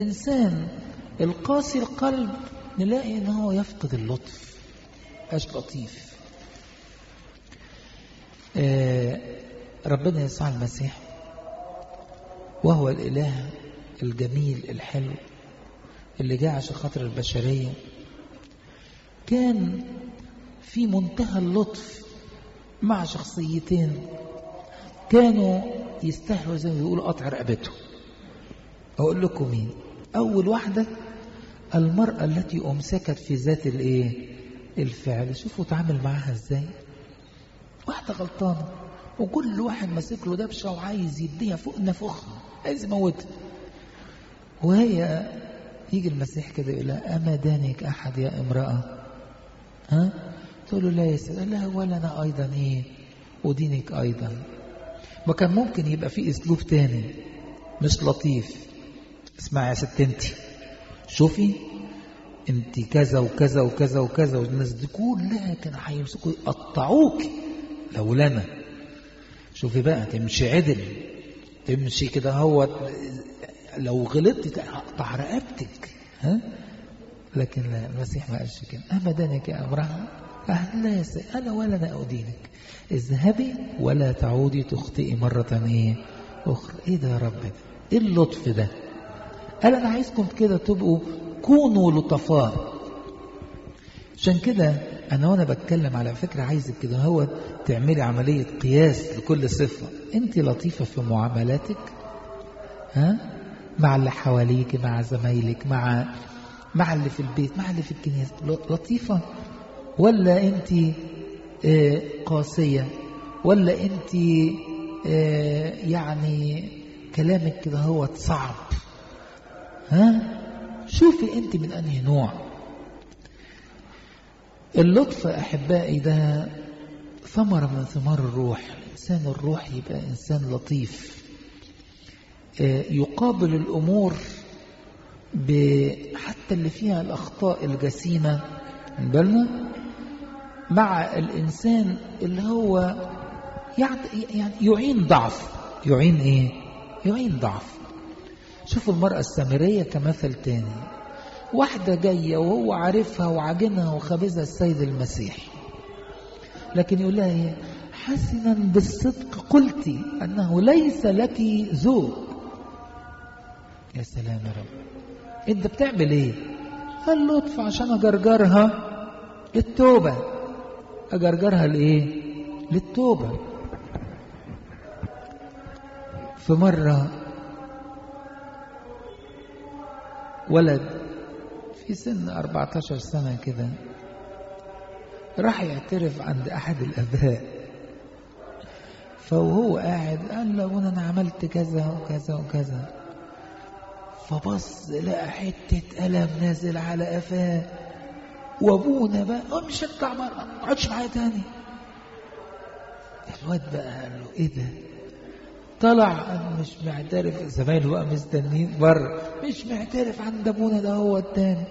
الإنسان القاسي القلب نلاقي ان هو يفقد اللطف مش لطيف آه ربنا يسوع المسيح وهو الإله الجميل الحلو اللي جاء عشان خاطر البشرية كان في منتهى اللطف مع شخصيتين كانوا يستاهلوا زي ما بيقولوا قطع رقبته أقول لكم مين أول واحدة المرأة التي أمسكت في ذات الإيه الفعل شوفوا تعامل معاها إزاي واحدة غلطانة وكل واحد ماسك له دبشة وعايز يديها فوق نفخها عايز يموتها وهي يجي المسيح كده يقول لها أما دانك أحد يا امرأة ها تقول له لا يا سيدي لا ولا أنا أيضا إيه ودينك أيضا ما كان ممكن يبقى في أسلوب تاني مش لطيف اسمعي يا ست انت شوفي انت كذا وكذا وكذا وكذا والناس دي كلها كانوا هيمسكوا يقطعوك لولانا شوفي بقى تمشي عدل تمشي كده هو لو غلطت هقطع رقبتك ها لكن لا المسيح ما قالش كده أبدانك يا أمرها لا يا سيدي أنا ولا أنا أدينك اذهبي ولا تعودي تخطئي مرة إيه أخرى إيه ده يا رب ده إيه اللطف ده قال أنا عايزكم كده تبقوا كونوا لطفاء عشان كده أنا وأنا بتكلم على فكرة عايزك كده هو تعملي عملية قياس لكل صفة أنت لطيفة في معاملاتك ها مع اللي حواليك مع زمايلك مع مع اللي في البيت مع اللي في الكنيسة لطيفة ولا أنت آه قاسية ولا أنت آه يعني كلامك كده هو صعب ها شوفي أنت من أنهي نوع اللطف أحبائي ده ثمرة من ثمار الروح الإنسان الروح يبقى إنسان لطيف يقابل الأمور حتى اللي فيها الأخطاء الجسيمة من بالنا مع الإنسان اللي هو يعني يعين ضعف يعين إيه؟ يعين ضعف شوفوا المرأة السامرية كمثل تاني واحدة جاية وهو عارفها وعاجنها وخابزها السيد المسيح لكن يقول لها ايه حسنا بالصدق قلت أنه ليس لك زوج يا سلام يا رب انت بتعمل ايه اللطف عشان اجرجرها للتوبة اجرجرها لايه للتوبة في مرة ولد في سن 14 سنة كده راح يعترف عند أحد الأباء فوهو قاعد قال له أنا عملت كذا وكذا وكذا فبص لقى حتة قلم نازل على قفاه وابونا بقى امشي انت ما تقعدش معايا تاني الواد بقى قال له ايه ده طلع انا مش معترف زمايله بقى مستنين بره مش معترف عند ابونا ده هو التاني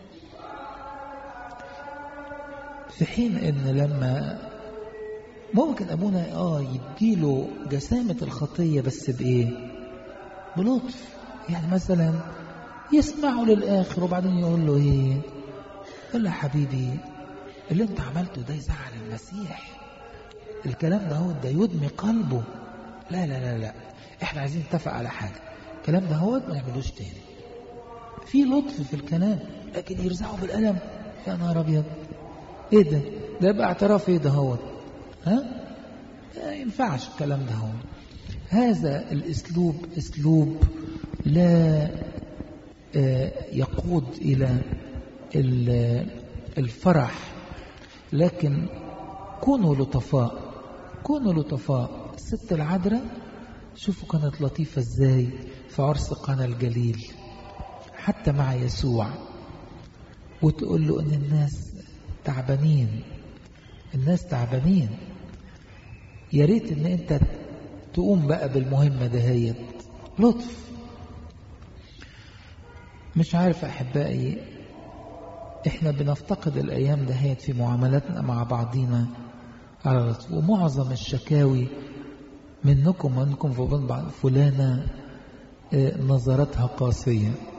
في حين ان لما ممكن ابونا اه يديله جسامة الخطية بس بايه بلطف يعني مثلا يسمعه للآخر وبعدين يقول له ايه يقول له حبيبي اللي انت عملته ده يزعل المسيح الكلام ده هو ده يدمي قلبه لا لا لا لا احنا عايزين نتفق على حاجة الكلام ده هو ما نعملوش تاني في لطف في الكلام لكن يرزعه بالقلم يا نهار ابيض ايه ده ده بقى اعتراف ايه ده هو ها ما ينفعش الكلام ده هو هذا الاسلوب اسلوب لا يقود إلى الفرح لكن كونوا لطفاء كونوا لطفاء الست العذراء شوفوا كانت لطيفة ازاي في عرس قنا الجليل حتى مع يسوع وتقول له ان الناس تعبانين الناس تعبانين يا ريت ان انت تقوم بقى بالمهمة دهيت لطف مش عارف أحبائي إحنا بنفتقد الأيام دهيت في معاملاتنا مع بعضينا على لطف ومعظم الشكاوي منكم ومنكم في بعض فلانة نظرتها قاسية